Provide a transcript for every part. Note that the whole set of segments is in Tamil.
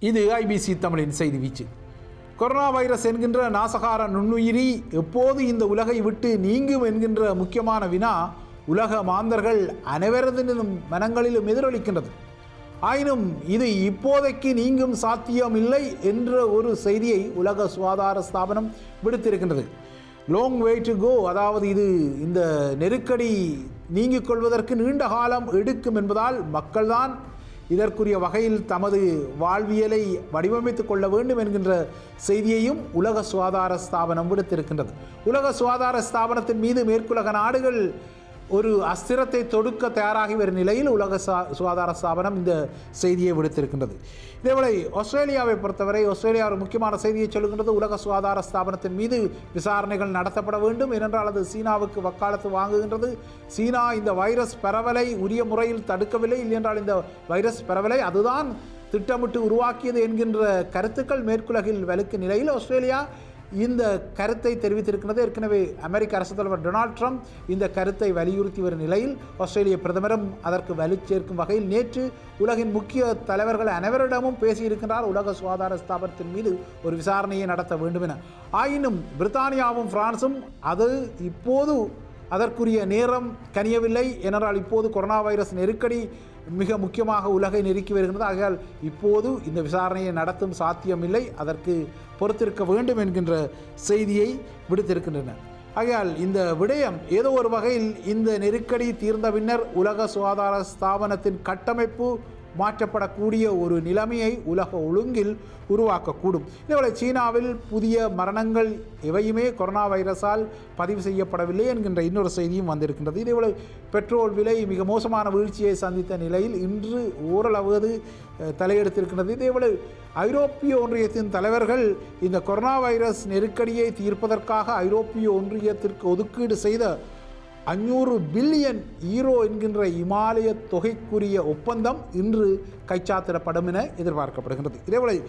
இது ஐபிசி தமிழின் செய்தி வீச்சு கொரோனா வைரஸ் என்கின்ற நாசகார நுண்ணுயிரி எப்போது இந்த உலகை விட்டு நீங்கும் என்கின்ற முக்கியமான வினா உலக மாந்தர்கள் அனைவரதிலும் மனங்களிலும் எதிரொலிக்கின்றது ஆயினும் இது இப்போதைக்கு நீங்கும் சாத்தியம் இல்லை என்ற ஒரு செய்தியை உலக சுகாதார ஸ்தாபனம் விடுத்திருக்கின்றது லாங் வே டு கோ அதாவது இது இந்த நெருக்கடி நீங்கிக் கொள்வதற்கு நீண்ட காலம் எடுக்கும் என்பதால் மக்கள்தான் இதற்குரிய வகையில் தமது வாழ்வியலை வடிவமைத்துக் கொள்ள வேண்டும் என்கின்ற செய்தியையும் உலக சுகாதார ஸ்தாபனம் விடுத்திருக்கின்றது உலக சுகாதார ஸ்தாபனத்தின் மீது மேற்குலக நாடுகள் ஒரு அஸ்திரத்தை தொடுக்க தயாராகி வரும் நிலையில் உலக சா சுகாதார ஸ்தாபனம் இந்த செய்தியை விடுத்திருக்கின்றது இதேவேளை ஆஸ்திரேலியாவை பொறுத்தவரை ஆஸ்திரேலியா ஒரு முக்கியமான செய்தியை சொல்லுகின்றது உலக சுகாதார ஸ்தாபனத்தின் மீது விசாரணைகள் நடத்தப்பட வேண்டும் ஏனென்றால் அது சீனாவுக்கு வக்காலத்து வாங்குகின்றது சீனா இந்த வைரஸ் பரவலை உரிய முறையில் தடுக்கவில்லை இல்லையென்றால் இந்த வைரஸ் பரவலை அதுதான் திட்டமிட்டு உருவாக்கியது என்கின்ற கருத்துக்கள் மேற்குலகில் வலுக்கு நிலையில் ஆஸ்திரேலியா இந்த கருத்தை தெரிவித்திருக்கிறது ஏற்கனவே அமெரிக்க அரசு தலைவர் டொனால்ட் ட்ரம்ப் இந்த கருத்தை வலியுறுத்தி வரும் நிலையில் ஆஸ்திரேலிய பிரதமரும் அதற்கு வலு சேர்க்கும் வகையில் நேற்று உலகின் முக்கிய தலைவர்கள் அனைவரிடமும் பேசியிருக்கின்றார் உலக சுகாதார ஸ்தாபனத்தின் மீது ஒரு விசாரணையை நடத்த வேண்டும் என ஆயினும் பிரித்தானியாவும் பிரான்சும் அது இப்போது அதற்குரிய நேரம் கனியவில்லை ஏனென்றால் இப்போது கொரோனா வைரஸ் நெருக்கடி மிக முக்கியமாக உலகை நெருக்கி வருகின்றது ஆகையால் இப்போது இந்த விசாரணையை நடத்தும் சாத்தியமில்லை அதற்கு பொறுத்திருக்க வேண்டும் என்கின்ற செய்தியை விடுத்திருக்கின்றன ஆகையால் இந்த விடயம் ஏதோ ஒரு வகையில் இந்த நெருக்கடி தீர்ந்த பின்னர் உலக சுகாதார ஸ்தாபனத்தின் கட்டமைப்பு மாற்றப்படக்கூடிய ஒரு நிலைமையை உலக ஒழுங்கில் உருவாக்கக்கூடும் இதேபோல சீனாவில் புதிய மரணங்கள் எவையுமே கொரோனா வைரஸால் பதிவு செய்யப்படவில்லை என்கின்ற இன்னொரு செய்தியும் வந்திருக்கின்றது இதேபோல பெட்ரோல் விலை மிக மோசமான வீழ்ச்சியை சந்தித்த நிலையில் இன்று ஓரளவு தலையெடுத்திருக்கின்றது இதேபோல ஐரோப்பிய ஒன்றியத்தின் தலைவர்கள் இந்த கொரோனா வைரஸ் நெருக்கடியை தீர்ப்பதற்காக ஐரோப்பிய ஒன்றியத்திற்கு ஒதுக்கீடு செய்த அஞ்சூறு பில்லியன் ஈரோ என்கின்ற இமாலய தொகைக்குரிய ஒப்பந்தம் இன்று கைச்சாத்திடப்படும் என எதிர்பார்க்கப்படுகின்றது இதேவேளை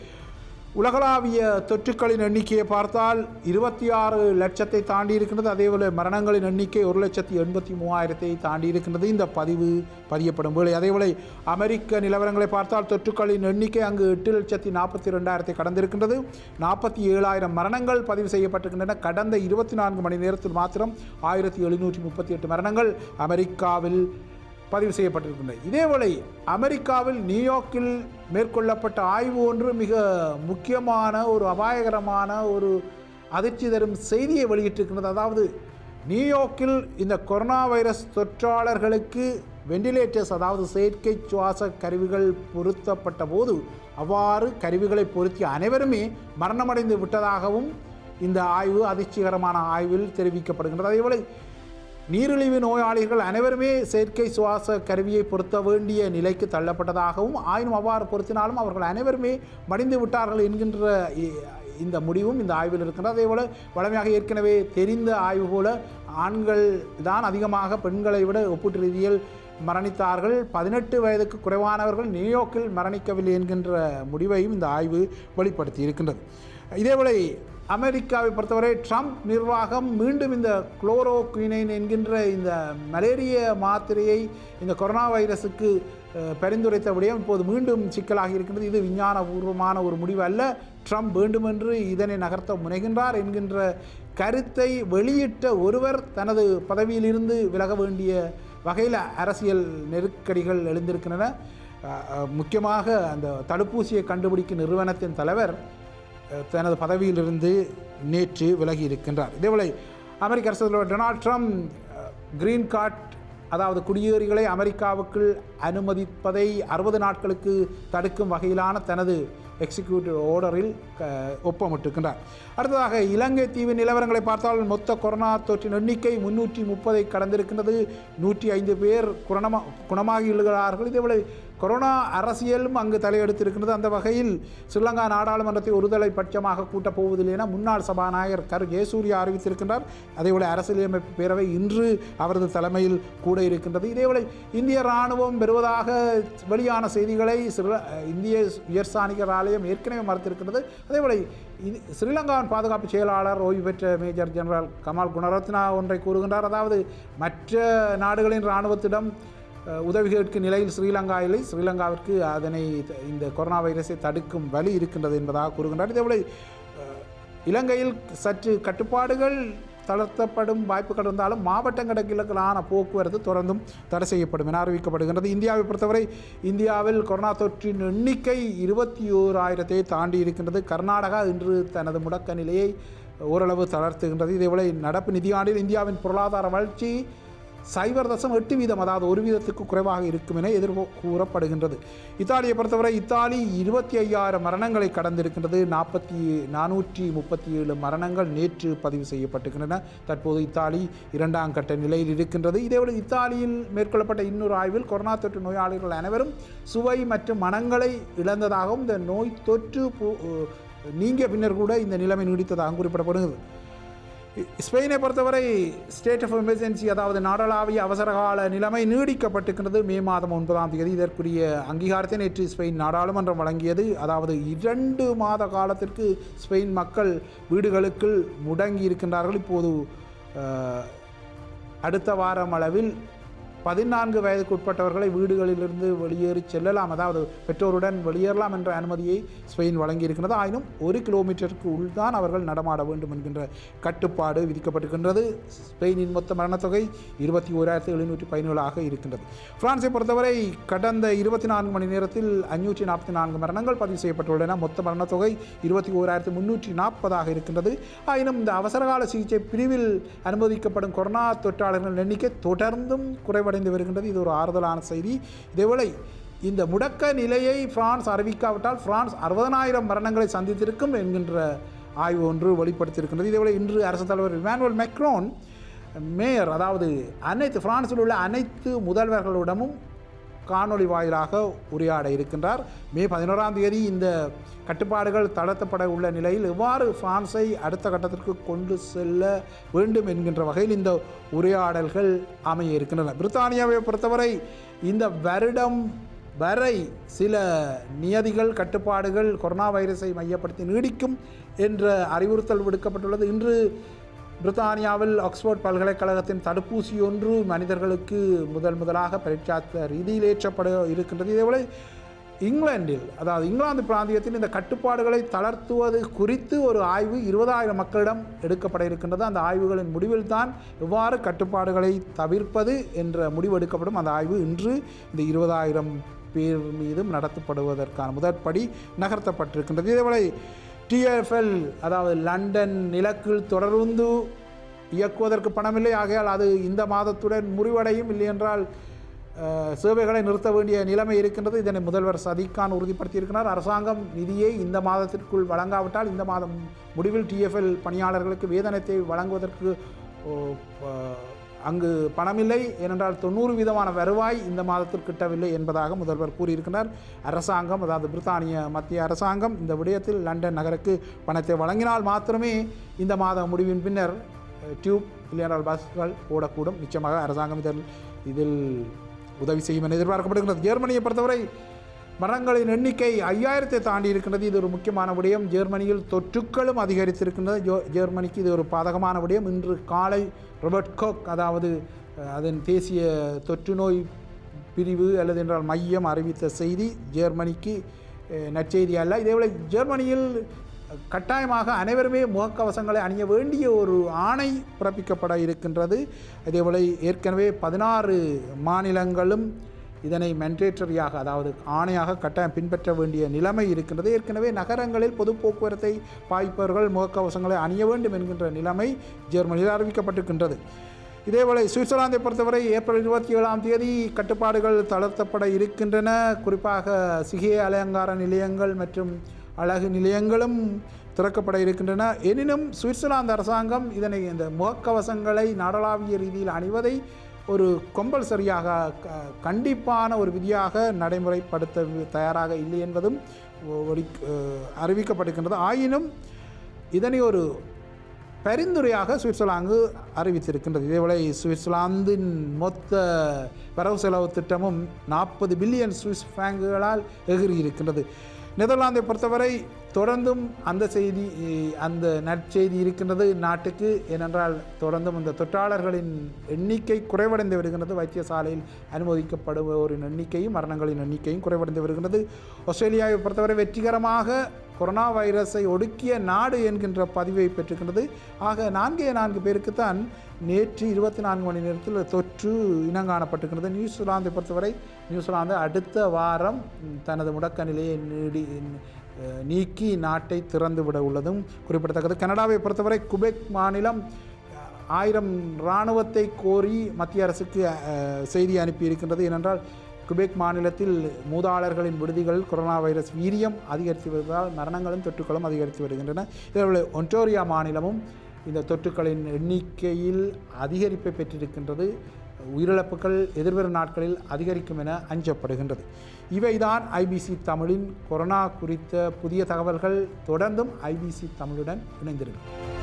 உலகளாவிய தொற்றுக்களின் எண்ணிக்கையை பார்த்தால் இருபத்தி ஆறு லட்சத்தை தாண்டி இருக்கின்றது அதேபோல் மரணங்களின் எண்ணிக்கை ஒரு லட்சத்தி எண்பத்தி மூவாயிரத்தை தாண்டி இருக்கின்றது இந்த பதிவு பதியப்படும் வேளை அதேபோல அமெரிக்க நிலவரங்களை பார்த்தால் தொற்றுக்களின் எண்ணிக்கை அங்கு எட்டு லட்சத்தி நாற்பத்தி ரெண்டாயிரத்தை கடந்திருக்கின்றது நாற்பத்தி ஏழாயிரம் மரணங்கள் பதிவு செய்யப்பட்டிருக்கின்றன கடந்த இருபத்தி நான்கு மணி நேரத்தில் மாத்திரம் ஆயிரத்தி எழுநூற்றி முப்பத்தி எட்டு மரணங்கள் அமெரிக்காவில் பதிவு செய்யப்பட்டிருக்கின்றன இதேவேளை அமெரிக்காவில் நியூயார்க்கில் மேற்கொள்ளப்பட்ட ஆய்வு ஒன்று மிக முக்கியமான ஒரு அபாயகரமான ஒரு அதிர்ச்சி தரும் செய்தியை வெளியிட்டிருக்கின்றது அதாவது நியூயார்க்கில் இந்த கொரோனா வைரஸ் தொற்றாளர்களுக்கு வெண்டிலேட்டர்ஸ் அதாவது செயற்கை சுவாச கருவிகள் பொருத்தப்பட்ட போது அவ்வாறு கருவிகளை பொருத்திய அனைவருமே மரணமடைந்து விட்டதாகவும் இந்த ஆய்வு அதிர்ச்சிகரமான ஆய்வில் தெரிவிக்கப்படுகின்றது அதேபோல நீரிழிவு நோயாளிகள் அனைவருமே செயற்கை சுவாச கருவியை பொருத்த வேண்டிய நிலைக்கு தள்ளப்பட்டதாகவும் ஆயினும் அவ்வாறு பொருத்தினாலும் அவர்கள் அனைவருமே மடிந்து விட்டார்கள் என்கின்ற இ- இந்த முடிவும் இந்த ஆய்வில் இருக்கின்றது அதேபோல வழமையாக ஏற்கனவே தெரிந்த ஆய்வு போல ஆண்கள் தான் அதிகமாக பெண்களை விட ஒப்பீட்டு ரீதியில் மரணித்தார்கள் பதினெட்டு வயதுக்கு குறைவானவர்கள் நியூயார்க்கில் மரணிக்கவில்லை என்கின்ற முடிவையும் இந்த ஆய்வு வெளிப்படுத்தி இருக்கின்றது இதேவேளை அமெரிக்காவை பொறுத்தவரை ட்ரம்ப் நிர்வாகம் மீண்டும் இந்த குளோரோகுயினைன் என்கின்ற இந்த மலேரிய மாத்திரையை இந்த கொரோனா வைரஸுக்கு அஹ், பரிந்துரைத்த விடயம் இப்போது மீண்டும் சிக்கலாகி இருக்கின்றது இது விஞ்ஞானபூர்வமான ஒரு முடிவு அல்ல ட்ரம்ப் வேண்டுமென்று இதனை நகர்த்த முனைகின்றார் என்கின்ற கருத்தை வெளியிட்ட ஒருவர் தனது பதவியிலிருந்து விலக வேண்டிய வகையில் அரசியல் நெருக்கடிகள் எழுந்திருக்கின்றன அஹ், அஹ், முக்கியமாக அந்த தடுப்பூசியை கண்டுபிடிக்கும் நிறுவனத்தின் தலைவர் அஹ், தனது பதவியிலிருந்து நேற்று விலகி இருக்கின்றார் இதேவேளை அமெரிக்க அரசு தலைவர் டொனால்ட் ட்ரம்ப் அஹ், கிரீன் கார்ட் அதாவது குடியேறிகளை அமெரிக்காவுக்குள் அனுமதிப்பதை அறுபது நாட்களுக்கு தடுக்கும் வகையிலான தனது எக்ஸிக்யூட்டிவ் ஆர்டரில் க- ஒப்பமிட்டிருக்கின்றார் அடுத்ததாக இலங்கை தீவின் நிலவரங்களை பார்த்தால் மொத்த கொரோனா தொற்றின் எண்ணிக்கை முன்னூற்றி முப்பதை கடந்திருக்கின்றது நூற்றி ஐந்து பேர் குணமா குணமாகியுள்ளார்கள் இதேவேளை கொரோனா அரசியலும் அங்கு தலையெடுத்திருக்கின்றது அந்த வகையில் ஸ்ரீலங்கா நாடாளுமன்றத்தை ஒருதலை பட்சமாக கூட்டப் போவதில்லை என முன்னாள் சபாநாயகர் கரு ஜெயசூர்யா அறிவித்திருக்கின்றார் அதேபோல அரசியலமைப்பு பேரவை இன்று அவரது தலைமையில் கூட இருக்கின்றது இதேவேளை இந்திய இராணுவம் பெறுவதாக வெளியான செய்திகளை ஸ்ரீல- இந்திய உயர்சாணிகர் ஆலயம் ஏற்கனவே மறுத்திருக்கின்றது அதேபோல இது ஸ்ரீலங்காவின் பாதுகாப்பு செயலாளர் ஓய்வு பெற்ற மேஜர் ஜெனரல் கமால் குணரத்னா ஒன்றை கூறுகின்றார் அதாவது மற்ற நாடுகளின் இராணுவத்திடம் அஹ், உதவி கேட்கும் நிலையில் ஸ்ரீலங்கா இல்லை ஸ்ரீலங்காவிற்கு அதனை த- இந்த கொரோனா வைரஸை தடுக்கும் வழி இருக்கின்றது என்பதாக கூறுகின்றார் இதேபோல அஹ், இலங்கையில் சற்று கட்டுப்பாடுகள் தளர்த்தப்படும் வாய்ப்புகள் இருந்தாலும் மாவட்டங்களுக்கிலான போக்குவரத்து தொடர்ந்தும் தடை செய்யப்படும் என அறிவிக்கப்படுகின்றது இந்தியாவை பொறுத்தவரை இந்தியாவில் கொரோனா தொற்றின் எண்ணிக்கை இருபத்தி ஓராயிரத்தை தாண்டி இருக்கின்றது கர்நாடகா இன்று தனது முடக்க நிலையை ஓரளவு தளர்த்துகின்றது இதேபோல நடப்பு நிதியாண்டில் இந்தியாவின் பொருளாதார வளர்ச்சி சைபர் தசம் எட்டு வீதம் அதாவது ஒரு வீதத்துக்கு குறைவாக இருக்கும் என எதிர்ப்பு கூறப்படுகின்றது இத்தாலியை பொறுத்தவரை இத்தாலி இருபத்தி ஐயாயிரம் மரணங்களை கடந்திருக்கின்றது நாற்பத்தி நானூற்றி முப்பத்தி ஏழு மரணங்கள் நேற்று பதிவு செய்யப்பட்டிருக்கின்றன தற்போது இத்தாலி இரண்டாம் கட்ட நிலையில் இருக்கின்றது இதேபோல இத்தாலியில் மேற்கொள்ளப்பட்ட இன்னொரு ஆய்வில் கொரோனா தொற்று நோயாளிகள் அனைவரும் சுவை மற்றும் மனங்களை இழந்ததாகவும் இந்த நோய் தொற்று பு- நீங்கிய பின்னர் கூட இந்த நிலைமை நீடித்ததாகவும் குறிப்பிடப்படுகிறது ஸ்பெயினை பொறுத்தவரை ஸ்டேட் ஆஃப் எமர்ஜென்சி அதாவது நாடளாவிய அவசரகால நிலைமை நீடிக்கப்பட்டிருக்கிறது மே மாதம் ஒன்பதாம் தேதி இதற்குரிய அங்கீகாரத்தை நேற்று ஸ்பெயின் நாடாளுமன்றம் வழங்கியது அதாவது இரண்டு மாத காலத்திற்கு ஸ்பெயின் மக்கள் வீடுகளுக்குள் முடங்கி இருக்கின்றார்கள் இப்போது அஹ், அடுத்த வாரம் அளவில் பதினான்கு வயதுக்கு உட்பட்டவர்களை வீடுகளிலிருந்து வெளியேறி செல்லலாம் அதாவது பெற்றோருடன் வெளியேறலாம் என்ற அனுமதியை ஸ்பெயின் வழங்கியிருக்கிறது ஆயினும் ஒரு கிலோமீட்டருக்கு உள்தான் அவர்கள் நடமாட வேண்டும் என்கின்ற கட்டுப்பாடு விதிக்கப்பட்டிருக்கின்றது ஸ்பெயினின் மொத்த மரணத்தொகை இருபத்தி ஓராயிரத்தி எழுநூற்றி பதினேழாக இருக்கின்றது பிரான்ஸை பொறுத்தவரை கடந்த இருபத்தி நான்கு மணி நேரத்தில் அஞ்சூற்றி நாற்பத்தி நான்கு மரணங்கள் பதிவு செய்யப்பட்டுள்ளன மொத்த மரணத்தொகை இருபத்தி ஓராயிரத்தி முன்னூற்றி நாற்பதாக இருக்கின்றது ஆயினும் இந்த அவசரகால சிகிச்சை பிரிவில் அனுமதிக்கப்படும் கொரோனா தொற்றாளர்கள் எண்ணிக்கை தொடர்ந்தும் குறைவடைந்து வருகின்றது இது ஒரு ஆறுதலான செய்தி இதேவேளை இந்த முடக்க நிலையை பிரான்ஸ் அறிவிக்காவிட்டால் பிரான்ஸ் அறுபதனாயிரம் மரணங்களை சந்தித்திருக்கும் என்கின்ற ஆய்வு ஒன்று வெளிப்படுத்தியிருக்கின்றது இதேவேளை இன்று அரசுத் தலைவர் இமானுவல் மெக்ரோன் மேயர் அதாவது அனைத்து பிரான்சில் உள்ள அனைத்து முதல்வர்களிடமும் காணொளி வாயிலாக உரையாட இருக்கின்றார் மே பதினோராம் தேதி இந்த கட்டுப்பாடுகள் தளர்த்தப்பட உள்ள நிலையில் எவ்வாறு பிரான்ஸை அடுத்த கட்டத்திற்கு கொண்டு செல்ல வேண்டும் என்கின்ற வகையில் இந்த உரையாடல்கள் அமைய இருக்கின்றன பிரித்தானியாவை பொறுத்தவரை இந்த வருடம் வரை சில நியதிகள் கட்டுப்பாடுகள் கொரோனா வைரஸை மையப்படுத்தி நீடிக்கும் என்ற அறிவுறுத்தல் விடுக்கப்பட்டுள்ளது இன்று பிரித்தானியாவில் ஆக்ஸ்போர்ட் பல்கலைக்கழகத்தின் தடுப்பூசி ஒன்று மனிதர்களுக்கு முதல் முதலாக பரீட்சார்த்த ரீதியில் ஏற்றப்பட இருக்கின்றது இதேபோல இங்கிலாந்தில் அதாவது இங்கிலாந்து பிராந்தியத்தில் இந்த கட்டுப்பாடுகளை தளர்த்துவது குறித்து ஒரு ஆய்வு இருபதாயிரம் மக்களிடம் எடுக்கப்பட இருக்கின்றது அந்த ஆய்வுகளின் முடிவில் தான் எவ்வாறு கட்டுப்பாடுகளை தவிர்ப்பது என்ற முடிவு எடுக்கப்படும் அந்த ஆய்வு இன்று இந்த இருபதாயிரம் பேர் மீதும் நடத்தப்படுவதற்கான முதற்படி நகர்த்தப்பட்டிருக்கின்றது இதேபோல டிஎஃப்எல் அதாவது லண்டன் நிலக்கில் தொடர்ந்து இயக்குவதற்கு பணமில்லை ஆகையால் அது இந்த மாதத்துடன் முடிவடையும் இல்லையென்றால் அஹ், சேவைகளை நிறுத்த வேண்டிய நிலைமை இருக்கின்றது இதனை முதல்வர் சதீக் கான் உறுதிப்படுத்தியிருக்கிறார் அரசாங்கம் நிதியை இந்த மாதத்திற்குள் வழங்காவிட்டால் இந்த மாதம் முடிவில் டிஎஃப்எல் பணியாளர்களுக்கு வேதனத்தை வழங்குவதற்கு ஓ, ப- அங்கு பணமில்லை ஏனென்றால் தொண்ணூறு வீதமான வருவாய் இந்த மாதத்தில் கிட்டவில்லை என்பதாக முதல்வர் கூறியிருக்கிறார் அரசாங்கம் அதாவது பிரித்தானிய மத்திய அரசாங்கம் இந்த விடயத்தில் லண்டன் நகருக்கு பணத்தை வழங்கினால் மாத்திரமே இந்த மாத முடிவின் பின்னர் அஹ், டியூப் இல்லையென்றால் பஸ்கள் ஓடக்கூடும் நிச்சயமாக அரசாங்கம் இதில் இதில் உதவி செய்யும் என எதிர்பார்க்கப்படுகிறது ஜெர்மனியை பொறுத்தவரை மரணங்களின் எண்ணிக்கை ஐயாயிரத்தை தாண்டி இருக்கின்றது இது ஒரு முக்கியமான விடயம் ஜெர்மனியில் தொற்றுக்களும் அதிகரித்திருக்கின்றது ஜோ ஜெர்மனிக்கு இது ஒரு பாதகமான விடயம் இன்று காலை ரொபர்ட் கோக் அதாவது அஹ், அதன் தேசிய தொற்று நோய் பிரிவு அல்லது என்றால் மையம் அறிவித்த செய்தி ஜெர்மனிக்கு அஹ், நற்செய்தி அல்ல இதேவேளை ஜெர்மனியில் கட்டாயமாக அனைவருமே முகக்கவசங்களை அணிய வேண்டிய ஒரு ஆணை பிறப்பிக்கப்பட இருக்கின்றது இதேபோல ஏற்கனவே பதினாறு மாநிலங்களும் இதனை மென்டேட்டரியாக அதாவது ஆணையாக கட்டாயம் பின்பற்ற வேண்டிய நிலைமை இருக்கின்றது ஏற்கனவே நகரங்களில் பொது போக்குவரத்தை பாய்ப்பவர்கள் முகக்கவசங்களை அணிய வேண்டும் என்கின்ற நிலைமை ஜெர்மனியில் அறிவிக்கப்பட்டிருக்கின்றது இதேவேளை சுவிட்சர்லாந்தை பொறுத்தவரை ஏப்ரல் இருபத்தி ஏழாம் தேதி கட்டுப்பாடுகள் தளர்த்தப்பட இருக்கின்றன குறிப்பாக சிகை அலங்கார நிலையங்கள் மற்றும் அழகு நிலையங்களும் திறக்கப்பட இருக்கின்றன எனினும் சுவிட்சர்லாந்து அரசாங்கம் இதனை இந்த முகக்கவசங்களை நாடளாவிய ரீதியில் அணிவதை ஒரு கம்பல்சரியாக க- கண்டிப்பான ஒரு விதியாக நடைமுறைப்படுத்த தயாராக இல்லை என்பதும் ஒடி- அஹ் அறிவிக்கப்பட்டிருக்கின்றது ஆயினும் இதனை ஒரு பரிந்துரையாக சுவிட்சர்லாந்து அறிவித்திருக்கின்றது இதேவேளை சுவிட்சர்லாந்தின் மொத்த வரவு செலவு திட்டமும் நாற்பது பில்லியன் சுவிஸ் பிராங்குகளால் எகிரி இருக்கின்றது நெதர்லாந்தை பொறுத்தவரை தொடர்ந்தும் அந்த செய்தி அந்த நற்செய்தி இருக்கின்றது நாட்டுக்கு ஏனென்றால் தொடர்ந்தும் இந்த தொற்றாளர்களின் எண்ணிக்கை குறைவடைந்து வருகின்றது வைத்தியசாலையில் அனுமதிக்கப்படுவோரின் எண்ணிக்கையும் மரணங்களின் எண்ணிக்கையும் குறைவடைந்து வருகின்றது ஆஸ்திரேலியாவை பொறுத்தவரை வெற்றிகரமாக கொரோனா வைரஸை ஒடுக்கிய நாடு என்கின்ற பதிவை பெற்றுக்கின்றது ஆக நான்கே நான்கு பேருக்குத்தான் நேற்று இருபத்தி நான்கு மணி நேரத்தில் தொற்று இனங்காணப்பட்டிருக்கிறது நியூசிலாந்தை பொறுத்தவரை நியூசிலாந்து அடுத்த வாரம் தனது முடக்க நிலையை நீடி அஹ், நீக்கி நாட்டை திறந்து விட உள்ளதும் குறிப்பிடத்தக்கது கனடாவை பொறுத்தவரை குபெக் மாநிலம் ஆயிரம் இராணுவத்தை கோரி மத்திய அரசுக்கு அஹ், செய்தி அனுப்பியிருக்கின்றது ஏனென்றால் குபெக் மாநிலத்தில் மூதாளர்களின் விடுதிகளில் கொரோனா வைரஸ் வீரியம் அதிகரித்து வருவதால் மரணங்களும் தொற்றுகளும் அதிகரித்து வருகின்றன இதேபோல ஒன்டோரியா மாநிலமும் இந்த தொற்றுக்களின் எண்ணிக்கையில் அதிகரிப்பை பெற்றிருக்கின்றது உயிரிழப்புகள் எதிர்வரும் நாட்களில் அதிகரிக்கும் என அஞ்சப்படுகின்றது இவைதான் ஐபிசி தமிழின் கொரோனா குறித்த புதிய தகவல்கள் தொடர்ந்தும் ஐபிசி தமிழுடன் இணைந்திருக்கும்